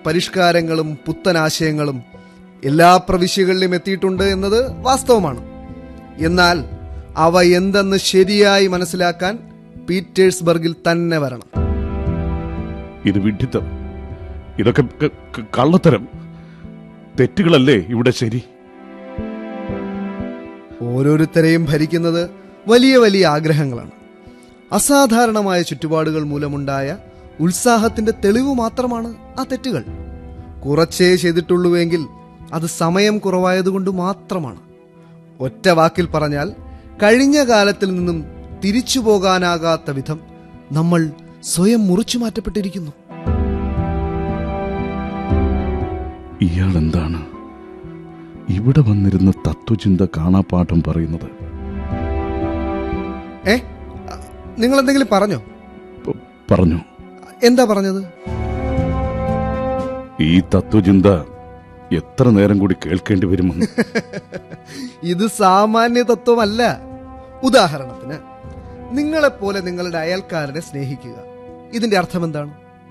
പരിഷ്കാരങ്ങളും പുത്തനാശയങ്ങളും എല്ലാ പ്രവിശ്യകളിലും എത്തിയിട്ടുണ്ട് എന്നത് വാസ്തവമാണ് എന്നാൽ അവ എന്തെന്ന് ശരിയായി മനസ്സിലാക്കാൻ പീറ്റേഴ്സ്ബർഗിൽ തന്നെ വരണം ഇത് വിഡ്ഢിത്തം ഇതൊക്കെ ക- ക- കള്ളത്തരം തെറ്റുകളല്ലേ ഇവിടെ ശരി ഓരോരുത്തരെയും ഭരിക്കുന്നത് വലിയ വലിയ ആഗ്രഹങ്ങളാണ് അസാധാരണമായ ചുറ്റുപാടുകൾ മൂലമുണ്ടായ ഉത്സാഹത്തിന്റെ തെളിവ് മാത്രമാണ് ആ തെറ്റുകൾ കുറച്ചേ ചെയ്തിട്ടുള്ളൂവെങ്കിൽ അത് സമയം കുറവായതുകൊണ്ട് മാത്രമാണ് ഒറ്റ വാക്കിൽ പറഞ്ഞാൽ കഴിഞ്ഞ കാലത്തിൽ നിന്നും തിരിച്ചു പോകാനാകാത്ത വിധം നമ്മൾ സ്വയം മുറിച്ചു മാറ്റപ്പെട്ടിരിക്കുന്നു ഇയാൾ എന്താണ് ഇവിടെ വന്നിരുന്ന തത്വചിന്ത കാണാപ്പാഠം പറയുന്നത് ഏ നിങ്ങൾ എന്തെങ്കിലും പറഞ്ഞോ പ- പറഞ്ഞു എന്താ പറഞ്ഞത് ഈ തത്വചിന്ത എത്ര നേരം കൂടി കേൾക്കേണ്ടി വരുമെന്ന് ഇത് സാമാന്യ തത്വമല്ല ഉദാഹരണത്തിന് നിങ്ങളെപ്പോലെ നിങ്ങളുടെ അയൽക്കാരനെ സ്നേഹിക്കുക ഇതിന്റെ അർത്ഥം എന്താണ്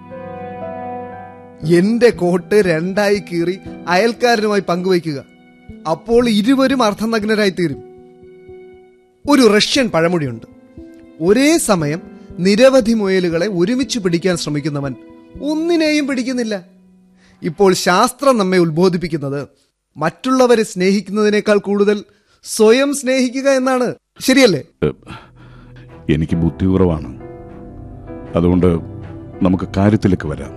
എന്റെ കോട്ട് രണ്ടായി കീറി അയൽക്കാരനുമായി പങ്കുവയ്ക്കുക അപ്പോൾ ഇരുവരും അർത്ഥനഗ്നരായി തീരും ഒരു റഷ്യൻ പഴമൊഴിയുണ്ട് ഒരേ സമയം നിരവധി മുയലുകളെ ഒരുമിച്ച് പിടിക്കാൻ ശ്രമിക്കുന്നവൻ ഒന്നിനെയും പിടിക്കുന്നില്ല ഇപ്പോൾ ശാസ്ത്രം നമ്മെ ഉത്ബോധിപ്പിക്കുന്നത് മറ്റുള്ളവരെ സ്നേഹിക്കുന്നതിനേക്കാൾ കൂടുതൽ സ്വയം സ്നേഹിക്കുക എന്നാണ് ശരിയല്ലേ ഏ, എനിക്ക് ബുദ്ധി കുറവാണ് അതുകൊണ്ട് നമുക്ക് കാര്യത്തിലേക്ക് വരാം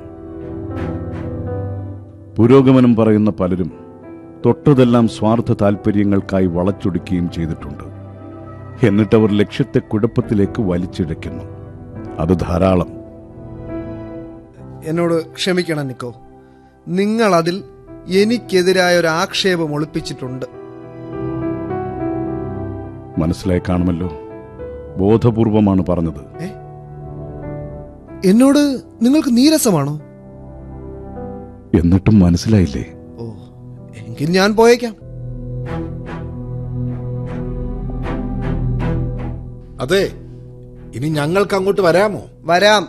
പുരോഗമനം പറയുന്ന പലരും തൊട്ടതെല്ലാം സ്വാർത്ഥ താല്പര്യങ്ങൾക്കായി വളച്ചൊടുക്കുകയും ചെയ്തിട്ടുണ്ട് എന്നിട്ടവർ ലക്ഷ്യത്തെ കുഴപ്പത്തിലേക്ക് വലിച്ചിഴയ്ക്കുന്നു അത് ധാരാളം എന്നോട് ക്ഷമിക്കണം നിക്കോ നിങ്ങൾ അതിൽ എനിക്കെതിരായ ഒരു ആക്ഷേപം ഒളിപ്പിച്ചിട്ടുണ്ട് മനസ്സിലായി കാണുമല്ലോ ബോധപൂർവമാണ് പറഞ്ഞത് എന്നോട് നിങ്ങൾക്ക് നീരസമാണോ എന്നിട്ടും മനസ്സിലായില്ലേ ഓ എങ്കിൽ ഞാൻ പോയേക്കാം അതെ ഇനി ഞങ്ങൾക്ക് അങ്ങോട്ട് വരാമോ വരാം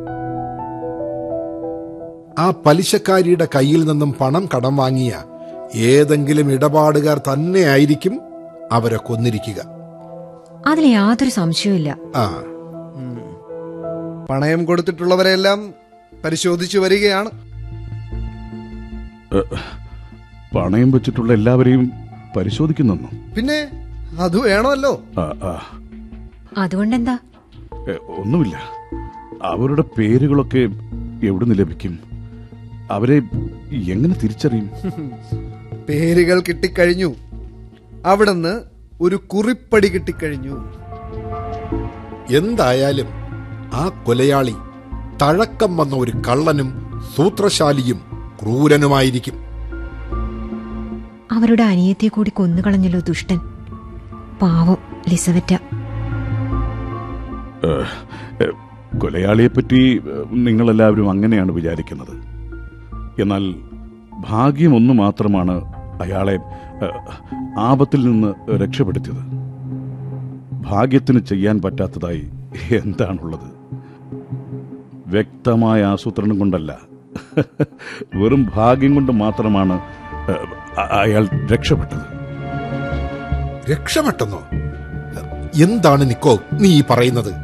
ആ പലിശക്കാരിയുടെ കയ്യിൽ നിന്നും പണം കടം വാങ്ങിയ ഏതെങ്കിലും ഇടപാടുകാർ തന്നെയായിരിക്കും അവരെ കൊന്നിരിക്കുക അതിൽ യാതൊരു സംശയവുമില്ല ആ പണയം കൊടുത്തിട്ടുള്ളവരെല്ലാം പരിശോധിച്ചു വരികയാണ് പണയം വെച്ചിട്ടുള്ള എല്ലാവരെയും പരിശോധിക്കുന്നു പിന്നെ അത് വേണമല്ലോ ആ ആ അതുകൊണ്ടെന്താ എ, ഒന്നുമില്ല അവരുടെ പേരുകളൊക്കെ എവിടുന്ന് ലഭിക്കും അവരെ എങ്ങനെ തിരിച്ചറിയും പേരുകൾ കിട്ടിക്കഴിഞ്ഞു അവിടുന്ന് ഒരു കുറിപ്പടി കിട്ടിക്കഴിഞ്ഞു എന്തായാലും ആ കൊലയാളി തഴക്കം വന്ന ഒരു കള്ളനും സൂത്രശാലിയും ക്രൂരനുമായിരിക്കും അവരുടെ അനിയത്തെ കൂടി കൊന്നുകളഞ്ഞല്ലോ ദുഷ്ടൻ പാവം ലിസവറ്റ എ, കൊലയാളിയെപ്പറ്റി എ, നിങ്ങളെല്ലാവരും അങ്ങനെയാണ് വിചാരിക്കുന്നത് എന്നാൽ ഭാഗ്യം ഒന്ന് മാത്രമാണ് അയാളെ എ, ആപത്തിൽ നിന്ന് രക്ഷപ്പെടുത്തിയത് ഭാഗ്യത്തിന് ചെയ്യാൻ പറ്റാത്തതായി എന്താണുള്ളത് വ്യക്തമായ ആസൂത്രണം കൊണ്ടല്ല വെറും ഭാഗ്യം കൊണ്ട് മാത്രമാണ് എ, അ- അയാൾ രക്ഷപ്പെട്ടത് രക്ഷപ്പെട്ടെന്നോ എന്താണ് നിക്കോ നീ ഈ പറയുന്നത്